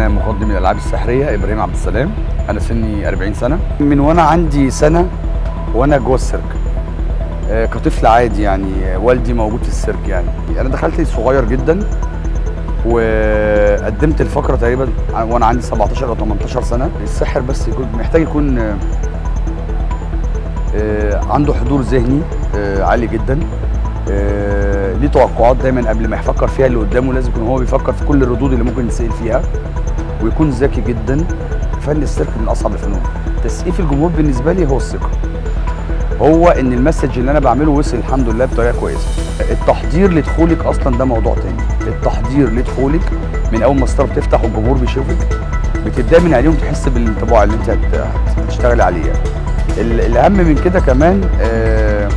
انا مقدم الالعاب السحريه ابراهيم عبد السلام انا سني 40 سنه من وانا عندي سنه وانا جوه السيرك آه، كطفل عادي يعني آه، والدي موجود في السيرك يعني انا دخلت صغير جدا وقدمت الفقره تقريبا وانا عندي 17 او 18 سنه الساحر بس يكون محتاج يكون آه، آه، عنده حضور ذهني آه، عالي جدا آه، ليه توقعات دايما قبل ما يفكر فيها اللي قدامه لازم يكون هو بيفكر في كل الردود اللي ممكن يتسال فيها ويكون ذكي جدا فن السيرك من اصعب الفنون تسقيف الجمهور بالنسبه لي هو الثقه هو ان المسج اللي انا بعمله وصل الحمد لله بطريقه كويسه التحضير لدخولك اصلا ده موضوع تاني التحضير لدخولك من اول ما الستار بتفتح والجمهور بيشوفك بتبدا من عليهم تحس بالانطباع اللي انت هت- هت- هتشتغلي عليه يعني. ال- الاهم من كده كمان آه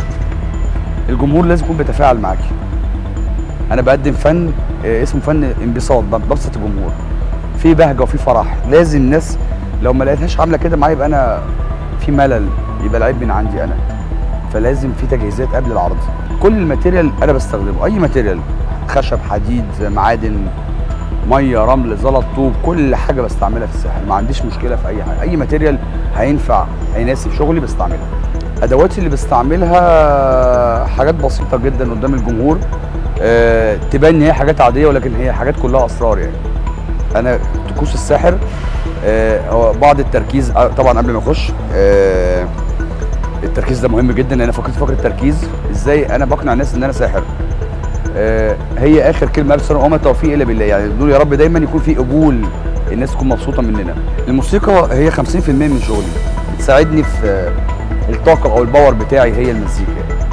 الجمهور لازم يكون بيتفاعل معاكي انا بقدم فن آه، اسمه فن انبساط ببسط الجمهور في بهجه وفي فرح لازم الناس لو ما لقيتهاش عامله كده معايا يبقى انا في ملل يبقى العيب من عندي انا فلازم في تجهيزات قبل العرض كل الماتيريال انا بستخدمه اي ماتيريال خشب حديد معادن ميه رمل زلط طوب كل حاجه بستعملها في الساحل ما عنديش مشكله في اي حاجه اي ماتيريال هينفع هيناسب شغلي بستعملها ادواتي اللي بستعملها حاجات بسيطه جدا قدام الجمهور أه تبان ان هي حاجات عاديه ولكن هي حاجات كلها اسرار يعني انا طقوس الساحر أه هو بعض التركيز آه، طبعا قبل ما اخش أه التركيز ده مهم جدا انا فكرت فكره التركيز ازاي انا بقنع الناس ان انا ساحر آه، هي اخر كلمه قبل وما التوفيق الا بالله يعني دول يا رب دايما يكون في قبول الناس تكون مبسوطه مننا الموسيقى هي 50% من شغلي بتساعدني في آه، الطاقه او الباور بتاعي هي المزيكا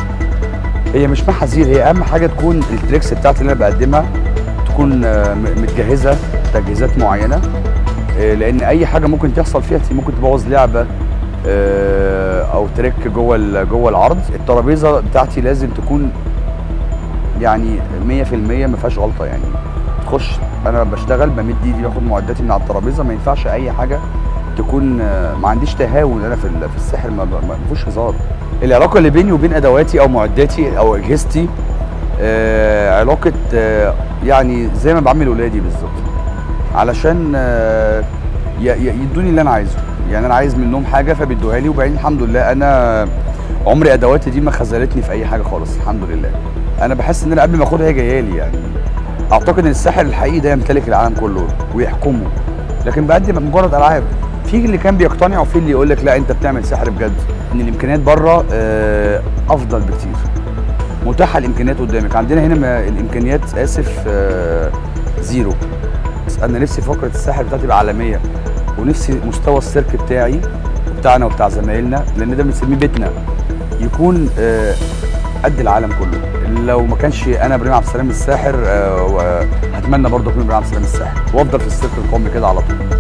هي مش محاذير هي اهم حاجه تكون التريكس بتاعتي اللي انا بقدمها تكون آه، م- متجهزه تجهيزات معينه آه، لان اي حاجه ممكن تحصل فيها ممكن تبوظ لعبه آه، او تريك جوه ال- جوه العرض الترابيزه بتاعتي لازم تكون يعني 100% ما فيهاش غلطه يعني تخش انا بشتغل بمد ايدي باخد معداتي من على الترابيزه ما ينفعش اي حاجه تكون آه، ما عنديش تهاون انا في ال- في السحر ما ما- ما فيهوش هزار العلاقه اللي بيني وبين ادواتي او معداتي او اجهزتي آه علاقه آه يعني زي ما بعمل ولادي بالظبط علشان آه ي- ي- يدوني اللي انا عايزه يعني انا عايز منهم حاجه فبيدوها لي وبعدين الحمد لله انا عمري ادواتي دي ما خذلتني في اي حاجه خالص الحمد لله انا بحس ان انا قبل ما اخدها هي جايه لي يعني اعتقد ان الساحر الحقيقي ده يمتلك العالم كله ويحكمه لكن بقدم مجرد العاب في اللي كان بيقتنع وفي اللي يقول لك لا انت بتعمل سحر بجد ان الامكانيات بره آه، افضل بكتير متاحه الامكانيات قدامك عندنا هنا ما الامكانيات اسف آه، زيرو بس انا نفسي فقره الساحر بتاعتي تبقى عالميه ونفسي مستوى السيرك بتاعي بتاعنا وبتاع زمايلنا لان ده بنسميه بيتنا يكون آه، قد العالم كله لو ما كانش انا ابراهيم عبد السلام الساحر آه، و- هتمنى برضه اكون ابراهيم عبد السلام الساحر وافضل في السيرك القومي كده على طول